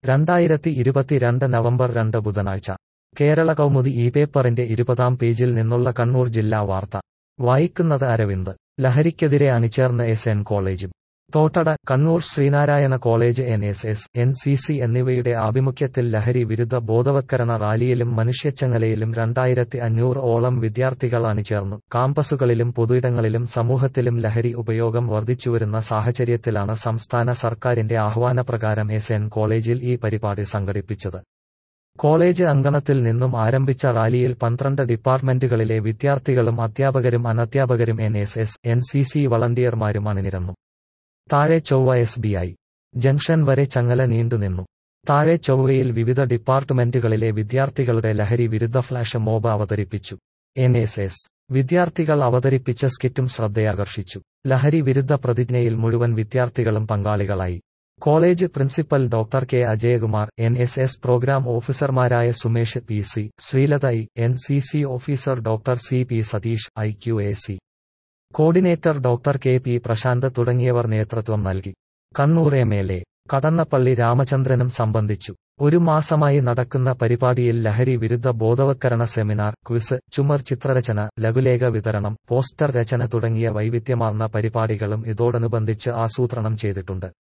രണ്ടായിരത്തി ഇരുപത്തിരണ്ട് നവംബർ രണ്ട് ബുധനാഴ്ച കേരള കൗമുദി ഈ പേപ്പറിന്റെ ഇരുപതാം പേജിൽ നിന്നുള്ള കണ്ണൂർ ജില്ലാ വാർത്ത വായിക്കുന്നത് അരവിന്ദ് ലഹരിക്കെതിരെ അണിചേർന്ന് എസ് എൻ കോളേജും Thottada Kannur Sree Narayana college N S S N C C എന്നിവയുടെ ആഭിമുഖ്യത്തിൽ ലഹരി വിരുദ്ധ ബോധവത്കരണ റാലിയിലും മനുഷ്യച്ചങ്ങലയിലും രണ്ടായിരത്തി അഞ്ഞൂറ് ഓളം വിദ്യാർത്ഥികൾ അണിചേർന്നു കാമ്പസുകളിലും പൊതുയിടങ്ങളിലും സമൂഹത്തിലും ലഹരി ഉപയോഗം വർദ്ധിച്ചുവരുന്ന സാഹചര്യത്തിലാണ് സംസ്ഥാന സർക്കാരിന്റെ ആഹ്വാനപ്രകാരം എസ് എൻ കോളേജിൽ ഈ പരിപാടി സംഘടിപ്പിച്ചത് കോളേജ് അങ്കണത്തിൽ നിന്നും ആരംഭിച്ച റാലിയിൽ പന്ത്രണ്ട് ഡിപ്പാർട്ട്മെന്റുകളിലെ വിദ്യാർത്ഥികളും അധ്യാപകരും അനധ്യാപകരും N S S N C C വളണ്ടിയർമാരും അണിനിരന്നു താഴെ ചൊവ്വ എസ് ബി ഐ ജംഗ്ഷൻ വരെ ചങ്ങല നീണ്ടുനിന്നു താഴെ ചൊവ്വയിൽ വിവിധ ഡിപ്പാർട്ട്മെന്റുകളിലെ വിദ്യാർത്ഥികളുടെ ലഹരി വിരുദ്ധ ഫ്ലാഷ് മോബ് അവതരിപ്പിച്ചു എൻ എസ് എസ് വിദ്യാർത്ഥികൾ അവതരിപ്പിച്ച സ്കിറ്റും ശ്രദ്ധയാകർഷിച്ചു ലഹരി വിരുദ്ധ പ്രതിജ്ഞയിൽ മുഴുവൻ വിദ്യാർത്ഥികളും പങ്കാളികളായി college principal doctor K Ajayakumar N S S programme ഓഫീസർമാരായ Sumesh P C Sreelatha I N C C officer doctor C P Satheesh I Q A C coordinator doctor K P Prashanth തുടങ്ങിയവർ നേതൃത്വം നൽകി Kannur M L A Kadannappalli രാമചന്ദ്രനും സംബന്ധിച്ചു ഒരു മാസമായി നടക്കുന്ന പരിപാടിയിൽ ലഹരി വിരുദ്ധ ബോധവത്കരണ സെമിനാർ ക്വിസ് ചുമർ ചിത്രരചന ലഘുലേഖ വിതരണം പോസ്റ്റർ രചന തുടങ്ങിയ വൈവിധ്യമാർന്ന പരിപാടികളും ഇതോടനുബന്ധിച്ച് ആസൂത്രണം ചെയ്തിട്ടുണ്ട്